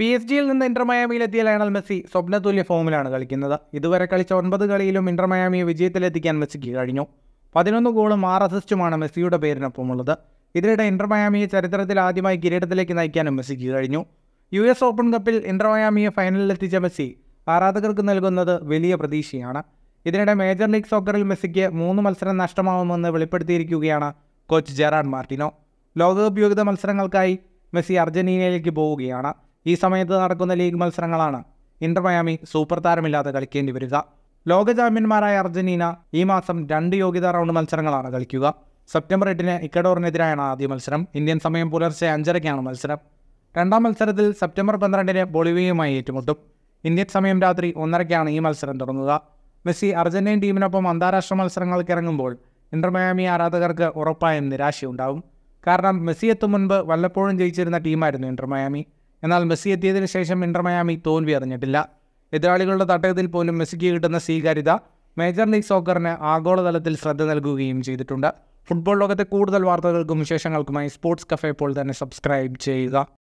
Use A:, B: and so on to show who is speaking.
A: P S ജിയിൽ നിന്ന് Inter മയാമിയിലെത്തിയ ലയണൽ മെസ്സി സ്വപ്നതുല്യ ഫോമിലാണ് കളിക്കുന്നത് ഇതുവരെ കളിച്ച ഒൻപത് കളിയിലും ഇന്റർ മയാമിയെ വിജയത്തിലെത്തിക്കാൻ മെസ്സിക്ക് കഴിഞ്ഞു പതിനൊന്ന് ഗോളും ആറ് അസിസ്റ്റുമാണ് മെസ്സിയുടെ പേരിനൊപ്പമുള്ളത് ഇതിനിടെ ഇന്റർ മയാമിയെ ചരിത്രത്തിൽ ആദ്യമായി കിരീടത്തിലേക്ക് നയിക്കാനും മെസ്സിക്ക് കഴിഞ്ഞു യു എസ് ഓപ്പൺ കപ്പിൽ ഇന്റർ മയാമിയെ ഫൈനലിലെത്തിച്ച മെസ്സി ആരാധകർക്ക് നൽകുന്നത് വലിയ പ്രതീക്ഷയാണ് ഇതിനിടെ മേജർ ലീഗ് സോക്കറിൽ മെസ്സിക്ക് മൂന്ന് മത്സരം നഷ്ടമാവുമെന്ന് വെളിപ്പെടുത്തിയിരിക്കുകയാണ് കോച്ച് ജെറാഡ് മാർട്ടിനോ ലോകകപ്പ് യോഗ്യത മത്സരങ്ങൾക്കായി മെസ്സി അർജന്റീനയിലേക്ക് പോവുകയാണ് ഈ സമയത്ത് നടക്കുന്ന ലീഗ് മത്സരങ്ങളാണ് ഇന്റർ മയാമി സൂപ്പർ താരമില്ലാതെ കളിക്കേണ്ടി വരിക ലോക ചാമ്പ്യന്മാരായ അർജന്റീന ഈ മാസം രണ്ട് യോഗ്യതാ റൗണ്ട് മത്സരങ്ങളാണ് കളിക്കുക സെപ്റ്റംബർ എട്ടിന് ഇക്കഡോറിനെതിരായാണ് ആദ്യ മത്സരം ഇന്ത്യൻ സമയം പുലർച്ചെ അഞ്ചരയ്ക്കാണ് മത്സരം രണ്ടാം മത്സരത്തിൽ സെപ്റ്റംബർ പന്ത്രണ്ടിന് ബൊളിവിയയുമായി ഏറ്റുമുട്ടും ഇന്ത്യൻ സമയം രാത്രി ഒന്നരയ്ക്കാണ് ഈ മത്സരം തുടങ്ങുക മെസ്സി അർജന്റീൻ ടീമിനൊപ്പം അന്താരാഷ്ട്ര മത്സരങ്ങൾക്ക് ഇറങ്ങുമ്പോൾ ഇന്റർ മയാമി ആരാധകർക്ക് ഉറപ്പായും നിരാശയുണ്ടാവും കാരണം മെസ്സി എത്തും മുൻപ് വല്ലപ്പോഴും ജയിച്ചിരുന്ന ടീമായിരുന്നു ഇന്റർ മയാമി എന്നാൽ മെസ്സി എത്തിയതിനു ശേഷം ഇന്റർ മയാമി തോൽവി അറിഞ്ഞിട്ടില്ല എതിരാളികളുടെ തട്ടകത്തിൽ പോലും മെസ്സിക്ക് കിട്ടുന്ന സ്വീകാര്യത മേജർ ലീഗ് സോക്കറിന് ആഗോളതലത്തിൽ ശ്രദ്ധ നൽകുകയും ചെയ്തിട്ടുണ്ട് ഫുട്ബോൾ ലോകത്തെ കൂടുതൽ വാർത്തകൾക്കും വിശേഷങ്ങൾക്കുമായി സ്പോർട്സ് കഫേ ഇപ്പോൾ തന്നെ സബ്സ്ക്രൈബ് ചെയ്യുക